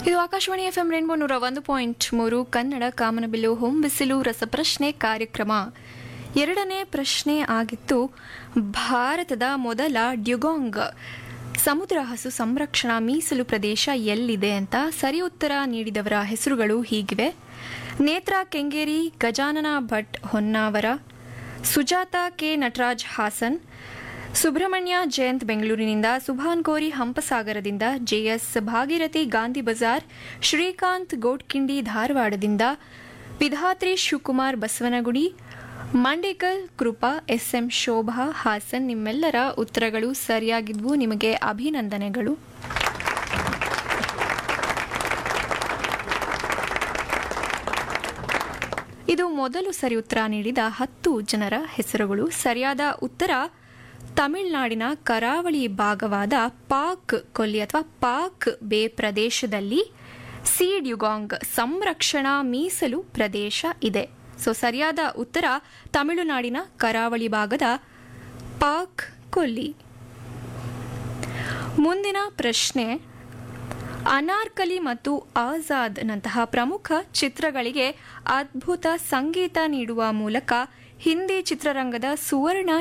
ಇದು Akashvani FM rainbow ನೂರ ಒಂದು ಪಾಯಿಂಟ್ ಮೂರು ಕನ್ನಡ ಕಾಮನಬಿಲ್ಲು ಹೋಮ್ ಬಿಸಿಲು ರಸಪ್ರಶ್ನೆ ಕಾರ್ಯಕ್ರಮ ಎರಡನೇ ಪ್ರಶ್ನೆ ಆಗಿತ್ತು ಭಾರತದ ಮೊದಲ ಡ್ಯುಗಾಂಗ್ ಸಮುದ್ರ ಹಸು ಸಂರಕ್ಷಣಾ ಮೀಸಲು ಪ್ರದೇಶ ಎಲ್ಲಿದೆ ಅಂತ ಸರಿ ಉತ್ತರ ನೀಡಿದವರ ಹೆಸರುಗಳು ಹೀಗಿವೆ ನೇತ್ರಾ ಕೆಂಗೇರಿ ಗಜಾನನ ಭಟ್ ಹೊನ್ನಾವರ ಸುಜಾತ ಕೆ ನಟರಾಜ್ ಹಾಸನ್ ಸುಬ್ರಹ್ಮಣ್ಯ ಜಯಂತ್ ಬೆಂಗಳೂರಿನಿಂದ ಸುಭಾನ್ ಕೋರಿ ಹಂಪಸಾಗರದಿಂದ ಜೆಎಸ್ ಭಾಗೀರಥಿ ಗಾಂಧಿ ಬಜಾರ್ ಶ್ರೀಕಾಂತ್ ಗೋಟ್ಕಿಂಡಿ ಧಾರವಾಡದಿಂದ ವಿಧಾತ್ರಿ ಶಿವಕುಮಾರ್ ಬಸವನಗುಡಿ ಮಂಡೇಕಲ್ ಕೃಪಾ ಎಸ್ಎಂ ಶೋಭಾ ಹಾಸನ್ ನಿಮ್ಮೆಲ್ಲರ ಉತ್ತರಗಳು ಸರಿಯಾಗಿದ್ವು ನಿಮಗೆ ಅಭಿನಂದನೆಗಳು ಇದು ಮೊದಲು ಸರಿ ಉತ್ತರ ನೀಡಿದ ಹತ್ತು ಜನರ ಹೆಸರುಗಳು ಸರಿಯಾದ ಉತ್ತರ ತಮಿಳುನಾಡಿನ ಕರಾವಳಿ ಭಾಗವಾದ ಪಾಕ್ ಕೊಲ್ಲಿ ಅಥವಾ ಪಾಕ್ ಬೇ ಪ್ರದೇಶದಲ್ಲಿ ಸಿ ಡ್ಯುಗಾಂಗ್ ಸಂರಕ್ಷಣಾ ಮೀಸಲು ಪ್ರದೇಶ ಇದೆ ಸೊ ಸರಿಯಾದ ಉತ್ತರ ತಮಿಳುನಾಡಿನ ಕರಾವಳಿ ಭಾಗದ ಪಾಕ್ ಕೊಲ್ಲಿ ಮುಂದಿನ ಪ್ರಶ್ನೆ ಅನಾರ್ಕಲಿ ಮತ್ತು ಆಜಾದ್ ನಂತಹ ಪ್ರಮುಖ ಚಿತ್ರಗಳಿಗೆ ಅದ್ಭುತ ಸಂಗೀತ ನೀಡುವ ಮೂಲಕ ಹಿಂದಿ ಚಿತ್ರರಂಗದ ಸುವರ್ಣ